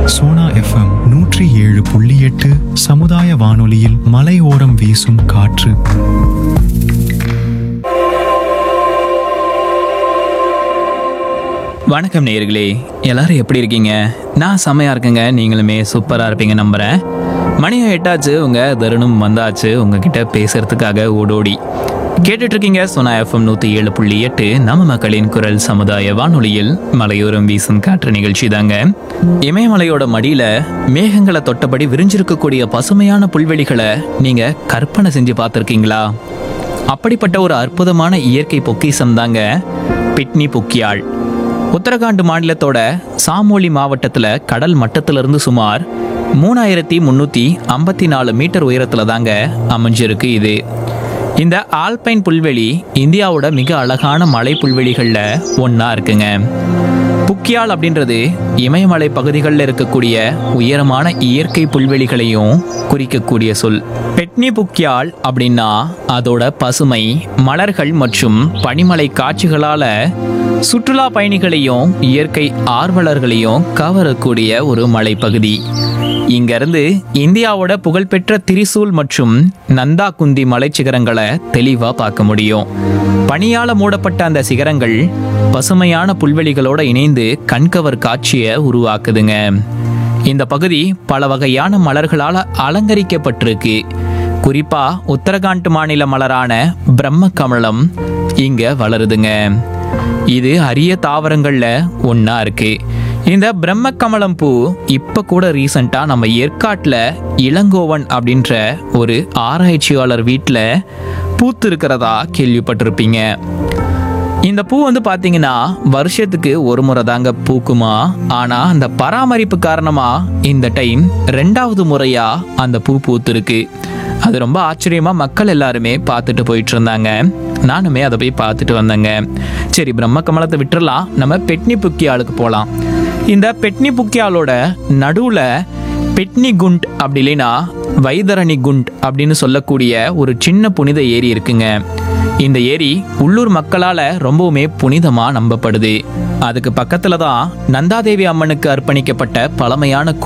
Sona FM நூற்றி ஏழு புள்ளி எட்டு சமுதாய வானொலியில் மலையோரம் வீசும் காற்று வணக்கம் நேயர்களே எல்லாரும் எப்படி இருக்கீங்க நான் செம்மையா இருக்கேங்க நீங்களுமே சூப்பரா இருப்பீங்க நம்புறேன் மணியும் எட்டாச்சு உங்க தருணம் வந்தாச்சு உங்ககிட்ட பேசுறதுக்காக ஓடோடி கேட்டுட்டு இருக்கீங்க சோனா எஃப்எம் நூத்தி ஏழு புள்ளி எட்டு நம்ம மக்களின் குரல் சமுதாய வானொலியில் மலையோரம் வீசும் காற்று நிகழ்ச்சி தாங்க இமயமலையோட மடியில மேகங்களை தொட்டபடி விரிஞ்சிருக்கக்கூடிய பசுமையான புல்வெளிகளை நீங்க கற்பனை செஞ்சு பார்த்திருக்கீங்களா அப்படிப்பட்ட ஒரு அற்புதமான இயற்கை பொக்கிஷம் தாங்க பிட்னி புக்கியாள் உத்தரகாண்ட் மாநிலத்தோட சாமோலி மாவட்டத்துல கடல் மட்டத்திலிருந்து சுமார் மூணாயிரத்தி முந்நூற்றி ஐம்பத்தி நாலு மீட்டர் உயரத்துல தாங்க அமைஞ்சிருக்கு இது இந்த ஆல்பைன் புல்வெளி இந்தியாவோட மிக அழகான மலை புல்வெளிகளில் ஒன்றா இருக்குங்க புக்கியால் அப்படின்றது இமயமலை பகுதிகளில் இருக்கக்கூடிய உயரமான இயற்கை புல்வெளிகளையும் குறிக்கக்கூடிய சொல் பெட்னி புக்கியால் அப்படின்னா அதோட பசுமை மலர்கள் மற்றும் பனிமலை காட்சிகளால சுற்றுலா பயணிகளையும் இயற்கை ஆர்வலர்களையும் கவரக்கூடிய ஒரு மலைப்பகுதி இங்கிருந்து இந்தியாவோட புகழ்பெற்ற திரிசூல் மற்றும் நந்தா குந்தி மலைச்சிகரங்களை தெளிவா பார்க்க முடியும் பனியால மூடப்பட்ட அந்த சிகரங்கள் பசுமையான புல்வெளிகளோட இணைந்து கண்கவர் காட்சியை உருவாக்குதுங்க இந்த பகுதி பல வகையான மலர்களால் அலங்கரிக்கப்பட்டிருக்கு குறிப்பா உத்தரகாண்ட் மாநில மலரான பிரம்ம கமலம் இங்க வளருதுங்க இது அரிய தாவரங்கள்ல ஒண்ணா இருக்கு இந்த பிரம்ம கமலம் பூ இப்ப கூட ரீசண்டா நம்ம ஏற்காட்டுல இளங்கோவன் அப்படின்ற ஒரு ஆராய்ச்சியாளர் வீட்டில் பூத்து இருக்கிறதா கேள்விப்பட்டிருப்பீங்க இந்த பூ வந்து பார்த்தீங்கன்னா வருஷத்துக்கு ஒரு முறை தாங்க பூக்குமா ஆனால் அந்த பராமரிப்பு காரணமாக இந்த டைம் ரெண்டாவது முறையாக அந்த பூ பூத்துருக்கு அது ரொம்ப ஆச்சரியமாக மக்கள் எல்லாருமே பார்த்துட்டு போயிட்டு இருந்தாங்க நானுமே அதை போய் பார்த்துட்டு வந்தேங்க சரி பிரம்ம கமலத்தை விட்டுறலாம் நம்ம பெட்னி புக்கியாளுக்கு போகலாம் இந்த பெட்னி புக்கியாலோட நடுவில் பெட்னி குண்ட் அப்படி இல்லைன்னா வைதரணி குண்ட் அப்படின்னு சொல்லக்கூடிய ஒரு சின்ன புனித ஏரி இருக்குங்க இந்த ஏரி உள்ளூர் மக்களால ரொம்பவுமே புனிதமா நம்பப்படுது அதுக்கு பக்கத்துல தான் நந்தாதேவி அம்மனுக்கு அர்ப்பணிக்கப்பட்ட பழமையான